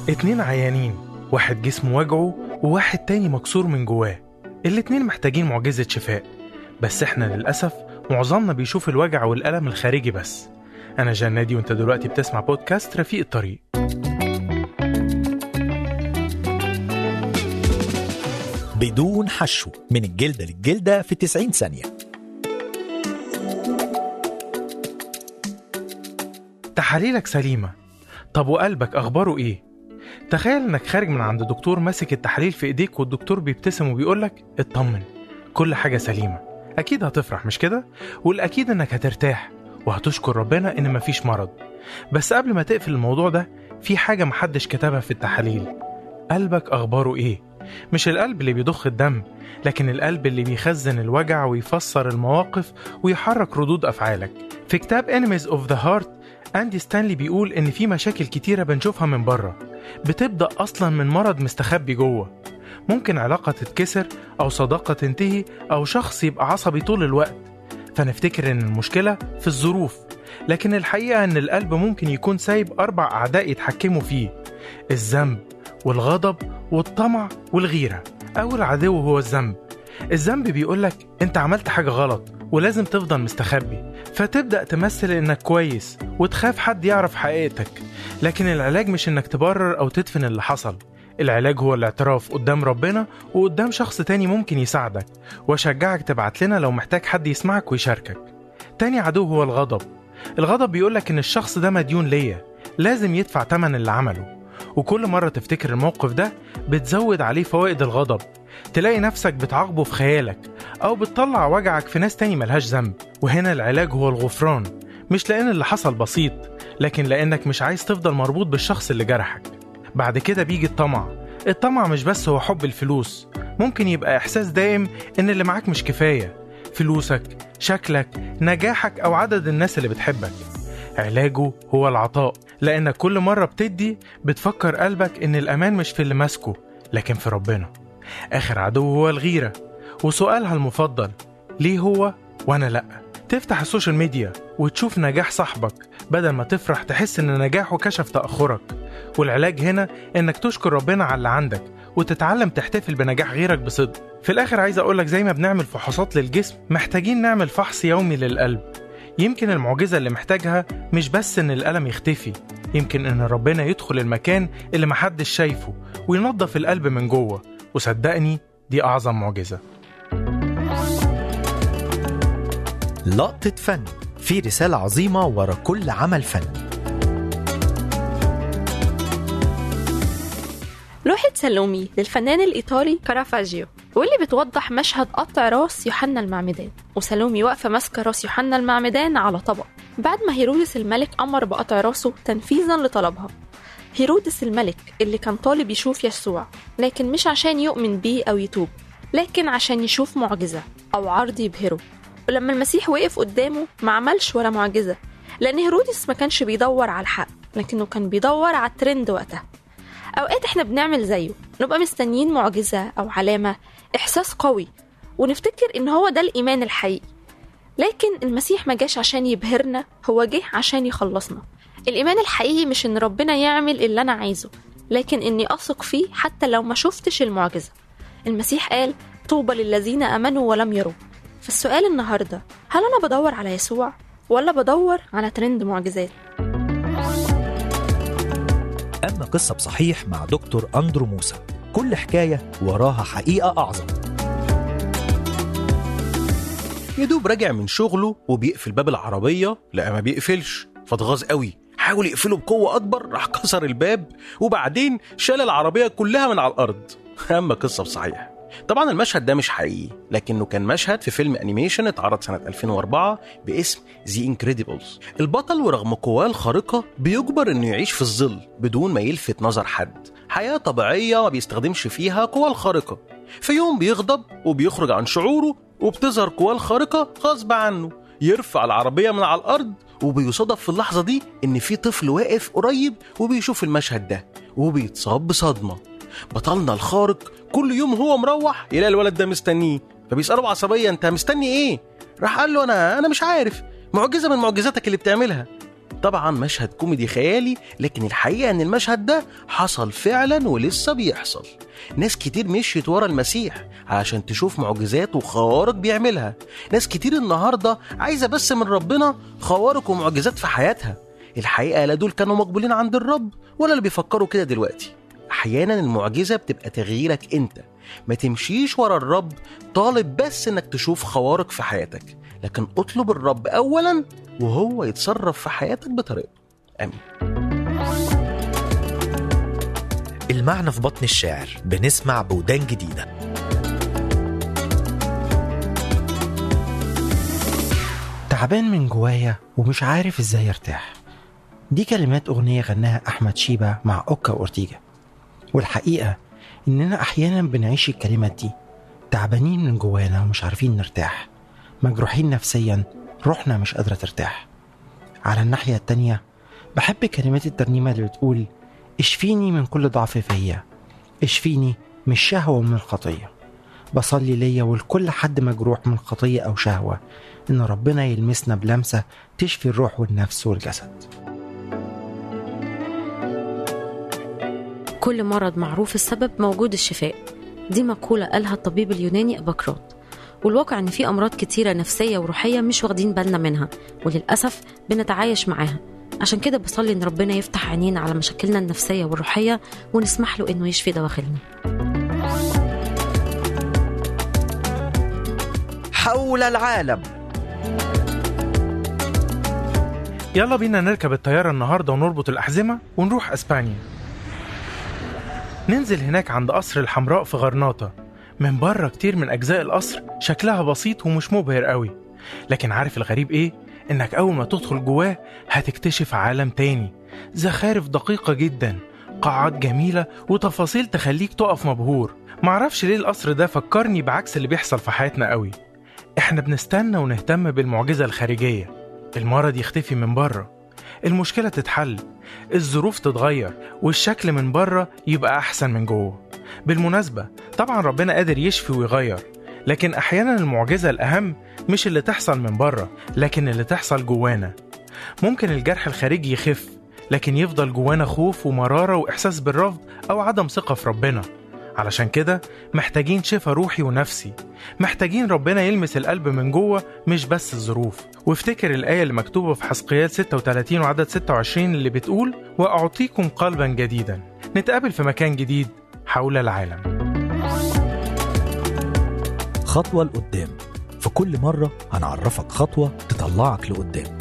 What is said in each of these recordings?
اتنين عيانين واحد جسمه وجعه وواحد تاني مكسور من جواه الاتنين محتاجين معجزة شفاء بس احنا للأسف معظمنا بيشوف الوجع والألم الخارجي بس أنا جنادي وانت دلوقتي بتسمع بودكاست رفيق الطريق بدون حشو من الجلدة للجلدة في 90 ثانية تحاليلك سليمة طب وقلبك أخباره إيه؟ تخيل إنك خارج من عند دكتور ماسك التحاليل في إيديك والدكتور بيبتسم وبيقولك اطمن كل حاجة سليمة أكيد هتفرح مش كده؟ والأكيد إنك هترتاح وهتشكر ربنا إن مفيش مرض بس قبل ما تقفل الموضوع ده في حاجة محدش كتبها في التحاليل قلبك أخباره إيه؟ مش القلب اللي بيضخ الدم لكن القلب اللي بيخزن الوجع ويفسر المواقف ويحرك ردود أفعالك في كتاب Enemies of the Heart أندي ستانلي بيقول إن في مشاكل كتيرة بنشوفها من بره بتبدأ أصلا من مرض مستخبي جوه ممكن علاقة تتكسر أو صداقة تنتهي أو شخص يبقى عصبي طول الوقت فنفتكر إن المشكلة في الظروف لكن الحقيقة إن القلب ممكن يكون سايب أربع أعداء يتحكموا فيه الذنب والغضب والطمع والغيرة أول عدو هو الذنب الذنب بيقولك أنت عملت حاجة غلط ولازم تفضل مستخبي فتبدأ تمثل إنك كويس وتخاف حد يعرف حقيقتك لكن العلاج مش إنك تبرر أو تدفن اللي حصل العلاج هو الاعتراف قدام ربنا وقدام شخص تاني ممكن يساعدك وأشجعك تبعت لنا لو محتاج حد يسمعك ويشاركك تاني عدو هو الغضب الغضب بيقولك إن الشخص ده مديون ليا لازم يدفع تمن اللي عمله وكل مرة تفتكر الموقف ده بتزود عليه فوائد الغضب تلاقي نفسك بتعاقبه في خيالك أو بتطلع وجعك في ناس تاني ملهاش ذنب وهنا العلاج هو الغفران مش لأن اللي حصل بسيط لكن لأنك مش عايز تفضل مربوط بالشخص اللي جرحك بعد كده بيجي الطمع الطمع مش بس هو حب الفلوس ممكن يبقى إحساس دائم إن اللي معاك مش كفاية فلوسك شكلك نجاحك أو عدد الناس اللي بتحبك علاجه هو العطاء لأنك كل مرة بتدي بتفكر قلبك إن الأمان مش في اللي ماسكه لكن في ربنا آخر عدو هو الغيرة وسؤالها المفضل ليه هو وأنا لأ تفتح السوشيال ميديا وتشوف نجاح صاحبك بدل ما تفرح تحس إن نجاحه كشف تأخرك والعلاج هنا إنك تشكر ربنا على اللي عندك وتتعلم تحتفل بنجاح غيرك بصدق في الآخر عايز أقولك زي ما بنعمل فحوصات للجسم محتاجين نعمل فحص يومي للقلب يمكن المعجزة اللي محتاجها مش بس إن الألم يختفي يمكن إن ربنا يدخل المكان اللي محدش شايفه وينظف القلب من جوه وصدقني دي أعظم معجزة لقطة فن في رسالة عظيمة ورا كل عمل فني لوحة سالومي للفنان الإيطالي كارافاجيو واللي بتوضح مشهد قطع راس يوحنا المعمدان وسالومي واقفة ماسكة راس يوحنا المعمدان على طبق بعد ما هيرودس الملك أمر بقطع راسه تنفيذا لطلبها هيرودس الملك اللي كان طالب يشوف يسوع لكن مش عشان يؤمن بيه أو يتوب لكن عشان يشوف معجزة أو عرض يبهره ولما المسيح وقف قدامه ما عملش ولا معجزة لأن هيرودس ما كانش بيدور على الحق لكنه كان بيدور على الترند وقتها أوقات إحنا بنعمل زيه نبقى مستنيين معجزة أو علامة إحساس قوي ونفتكر إن هو ده الإيمان الحقيقي لكن المسيح ما جاش عشان يبهرنا هو جه عشان يخلصنا الإيمان الحقيقي مش إن ربنا يعمل اللي أنا عايزه لكن إني أثق فيه حتى لو ما شفتش المعجزة المسيح قال طوبى للذين آمنوا ولم يروا فالسؤال النهاردة هل أنا بدور على يسوع ولا بدور على ترند معجزات أما قصة بصحيح مع دكتور أندرو موسى كل حكاية وراها حقيقة أعظم يدوب راجع من شغله وبيقفل باب العربية لا ما بيقفلش فاتغاظ قوي حاول يقفله بقوة أكبر راح كسر الباب وبعدين شال العربية كلها من على الأرض أما قصة بصحيح طبعا المشهد ده مش حقيقي لكنه كان مشهد في فيلم انيميشن اتعرض سنة 2004 باسم ذا انكريديبلز البطل ورغم قواه الخارقة بيجبر انه يعيش في الظل بدون ما يلفت نظر حد حياة طبيعية ما بيستخدمش فيها قواه الخارقة في يوم بيغضب وبيخرج عن شعوره وبتظهر قواه الخارقة غصب عنه يرفع العربية من على الأرض وبيصادف في اللحظة دي إن في طفل واقف قريب وبيشوف المشهد ده وبيتصاب بصدمة بطلنا الخارق كل يوم هو مروح يلاقي الولد ده مستنيه فبيسأله بعصبية أنت مستني إيه؟ راح قال له أنا أنا مش عارف معجزة من معجزاتك اللي بتعملها طبعا مشهد كوميدي خيالي لكن الحقيقة ان المشهد ده حصل فعلا ولسه بيحصل ناس كتير مشيت ورا المسيح علشان تشوف معجزات وخوارق بيعملها ناس كتير النهاردة عايزة بس من ربنا خوارق ومعجزات في حياتها الحقيقة لا دول كانوا مقبولين عند الرب ولا اللي بيفكروا كده دلوقتي أحيانا المعجزة بتبقى تغييرك أنت ما تمشيش ورا الرب طالب بس إنك تشوف خوارق في حياتك لكن اطلب الرب أولا وهو يتصرف في حياتك بطريقته آمين المعنى في بطن الشاعر بنسمع بودان جديدة تعبان من جوايا ومش عارف ازاي ارتاح دي كلمات أغنية غناها أحمد شيبة مع أوكا وأورتيجا والحقيقة إننا أحيانا بنعيش الكلمات دي تعبانين من جوانا ومش عارفين نرتاح مجروحين نفسيا روحنا مش قادرة ترتاح على الناحية التانية بحب كلمات الترنيمة اللي بتقول اشفيني من كل ضعف فيا اشفيني من الشهوة ومن الخطية بصلي ليا ولكل حد مجروح من خطية أو شهوة إن ربنا يلمسنا بلمسة تشفي الروح والنفس والجسد كل مرض معروف السبب موجود الشفاء دي مقولة قالها الطبيب اليوناني أباكراط والواقع إن في أمراض كتيرة نفسية وروحية مش واخدين بالنا منها وللأسف بنتعايش معاها عشان كده بصلي إن ربنا يفتح عينينا على مشاكلنا النفسية والروحية ونسمح له إنه يشفي دواخلنا حول العالم يلا بينا نركب الطيارة النهاردة ونربط الأحزمة ونروح أسبانيا ننزل هناك عند قصر الحمراء في غرناطة من بره كتير من أجزاء القصر شكلها بسيط ومش مبهر قوي لكن عارف الغريب إيه؟ إنك أول ما تدخل جواه هتكتشف عالم تاني زخارف دقيقة جدا قاعات جميلة وتفاصيل تخليك تقف مبهور معرفش ليه القصر ده فكرني بعكس اللي بيحصل في حياتنا قوي احنا بنستنى ونهتم بالمعجزة الخارجية المرض يختفي من بره المشكلة تتحل الظروف تتغير والشكل من بره يبقى أحسن من جوه بالمناسبة طبعا ربنا قادر يشفي ويغير لكن أحيانا المعجزة الأهم مش اللي تحصل من بره لكن اللي تحصل جوانا ممكن الجرح الخارجي يخف لكن يفضل جوانا خوف ومرارة وإحساس بالرفض أو عدم ثقة في ربنا علشان كده محتاجين شفاء روحي ونفسي محتاجين ربنا يلمس القلب من جوه مش بس الظروف وافتكر الآية اللي مكتوبة في حسقيال 36 وعدد 26 اللي بتقول وأعطيكم قلبا جديدا نتقابل في مكان جديد حول العالم خطوة لقدام في كل مرة هنعرفك خطوة تطلعك لقدام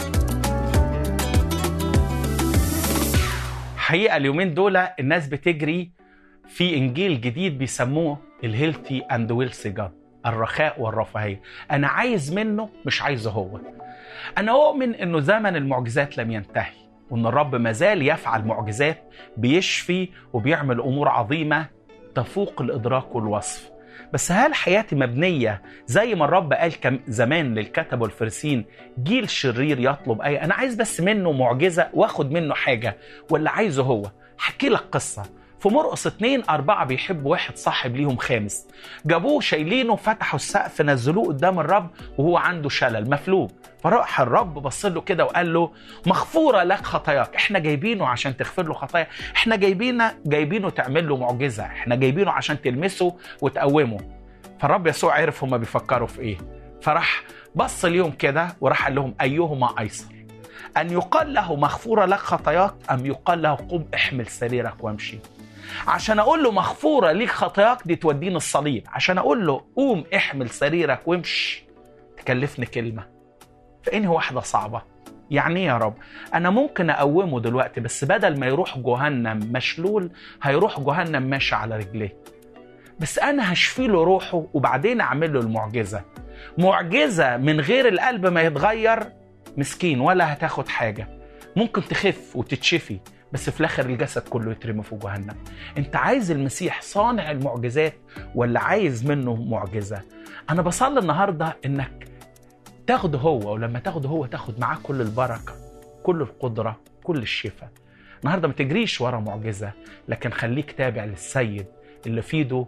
حقيقه اليومين دول الناس بتجري في انجيل جديد بيسموه الهيلثي اند ويلثي جاد الرخاء والرفاهيه انا عايز منه مش عايزه هو انا اؤمن انه زمن المعجزات لم ينتهي وان الرب مازال يفعل معجزات بيشفي وبيعمل امور عظيمه تفوق الادراك والوصف بس هل حياتي مبنيه زي ما الرب قال كم زمان للكتب والفرسين جيل شرير يطلب ايه انا عايز بس منه معجزه واخد منه حاجه ولا عايزه هو حكي لك قصه في مرقص اتنين أربعة بيحبوا واحد صاحب ليهم خامس جابوه شايلينه فتحوا السقف نزلوه قدام الرب وهو عنده شلل مفلوج فراح الرب بص له كده وقال له مغفورة لك خطاياك احنا جايبينه عشان تغفر له خطايا احنا جايبينه جايبينه تعمل له معجزة احنا جايبينه عشان تلمسه وتقومه فالرب يسوع عرف هما بيفكروا في ايه فراح بص ليهم كده وراح قال لهم ايهما ايسر ان يقال له مغفورة لك خطاياك ام يقال له قم احمل سريرك وامشي عشان اقول له مغفوره ليك خطاياك دي توديني الصليب عشان اقول له قوم احمل سريرك وامشي تكلفني كلمه فانهي واحده صعبه يعني ايه يا رب انا ممكن اقومه دلوقتي بس بدل ما يروح جهنم مشلول هيروح جهنم ماشي على رجليه بس انا هشفي له روحه وبعدين اعمل له المعجزه معجزه من غير القلب ما يتغير مسكين ولا هتاخد حاجه ممكن تخف وتتشفي بس في الاخر الجسد كله يترمي في جهنم انت عايز المسيح صانع المعجزات ولا عايز منه معجزه انا بصلي النهارده انك تاخده هو ولما تاخده هو تاخد معاه كل البركه كل القدره كل الشفاء النهارده ما تجريش ورا معجزه لكن خليك تابع للسيد اللي في ايده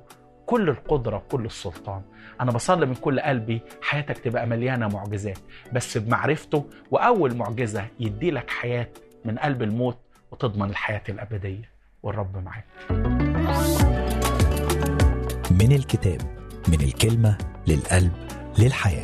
كل القدرة وكل السلطان أنا بصلي من كل قلبي حياتك تبقى مليانة معجزات بس بمعرفته وأول معجزة يدي لك حياة من قلب الموت وتضمن الحياة الأبدية والرب معاك من الكتاب من الكلمة للقلب للحياة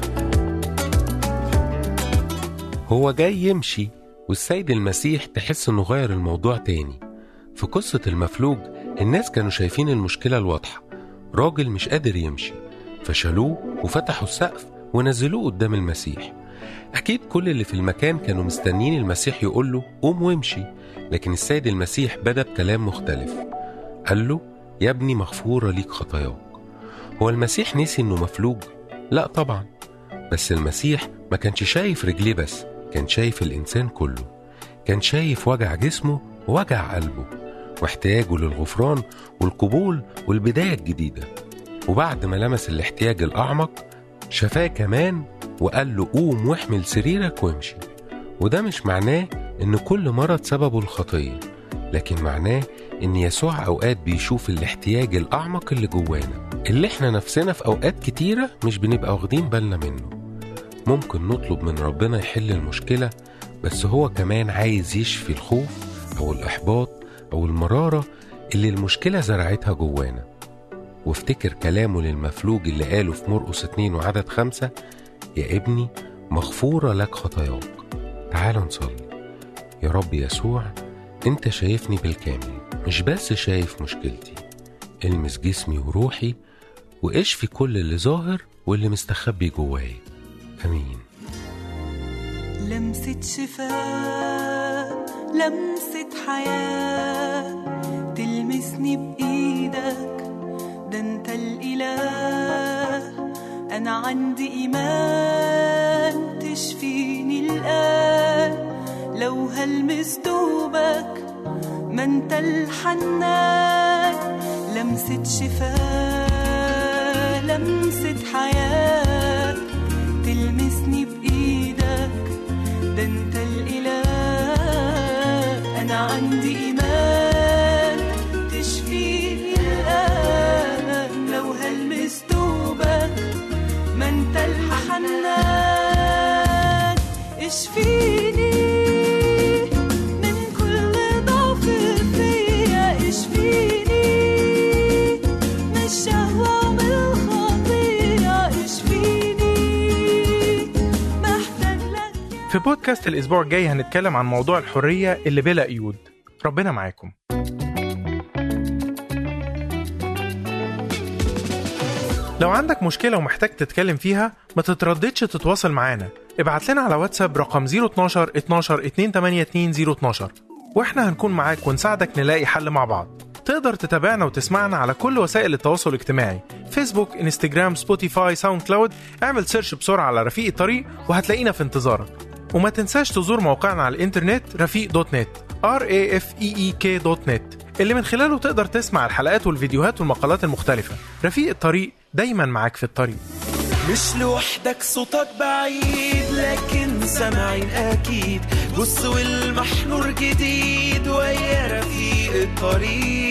هو جاي يمشي والسيد المسيح تحس انه غير الموضوع تاني في قصة المفلوج الناس كانوا شايفين المشكلة الواضحة راجل مش قادر يمشي فشالوه وفتحوا السقف ونزلوه قدام المسيح أكيد كل اللي في المكان كانوا مستنيين المسيح يقول له قوم وامشي لكن السيد المسيح بدأ بكلام مختلف قال له يا ابني مغفورة ليك خطاياك هو المسيح نسي انه مفلوج؟ لا طبعا بس المسيح ما كانش شايف رجليه بس كان شايف الإنسان كله كان شايف وجع جسمه ووجع قلبه واحتياجه للغفران والقبول والبداية الجديدة وبعد ما لمس الاحتياج الأعمق شفاه كمان وقال له قوم واحمل سريرك وامشي وده مش معناه إن كل مرض سببه الخطية لكن معناه إن يسوع أوقات بيشوف الاحتياج الأعمق اللي جوانا اللي إحنا نفسنا في أوقات كتيرة مش بنبقى واخدين بالنا منه ممكن نطلب من ربنا يحل المشكلة بس هو كمان عايز يشفي الخوف أو الإحباط أو المرارة اللي المشكلة زرعتها جوانا وافتكر كلامه للمفلوج اللي قاله في مرقس 2 وعدد خمسة يا ابني مغفورة لك خطاياك تعال نصلي يا رب يسوع انت شايفني بالكامل مش بس شايف مشكلتي المس جسمي وروحي واشفي كل اللي ظاهر واللي مستخبي جواي امين لمسة شفاء لمسة حياة تلمسني بإيدك ده أنت الإله أنا عندي إيمان تشفيني الآن لو هلمس دوبك ما أنت الحنان لمسة شفاء لمسة حياة تلمسني بإيدك ده انت الإله أنا عندي إيمان تشفيني الآن لو هلمس دوبك ما انت الحنان اشفيني من كل ضعف فيا اشفيني من الشهوة ومن الخطية اشفيني محتاج لك في بودكاست الأسبوع الجاي هنتكلم عن موضوع الحرية اللي بلا قيود ربنا معاكم لو عندك مشكلة ومحتاج تتكلم فيها ما تترددش تتواصل معانا ابعت لنا على واتساب رقم 012 12 282 012 واحنا هنكون معاك ونساعدك نلاقي حل مع بعض تقدر تتابعنا وتسمعنا على كل وسائل التواصل الاجتماعي فيسبوك انستجرام سبوتيفاي ساوند كلاود اعمل سيرش بسرعة على رفيق الطريق وهتلاقينا في انتظارك وما تنساش تزور موقعنا على الانترنت رفيق دوت نت r a f e e k دوت نت اللي من خلاله تقدر تسمع الحلقات والفيديوهات والمقالات المختلفة رفيق الطريق دايما معاك في الطريق مش لوحدك صوتك بعيد لكن سامعين اكيد بص والمحنور جديد ويا رفيق الطريق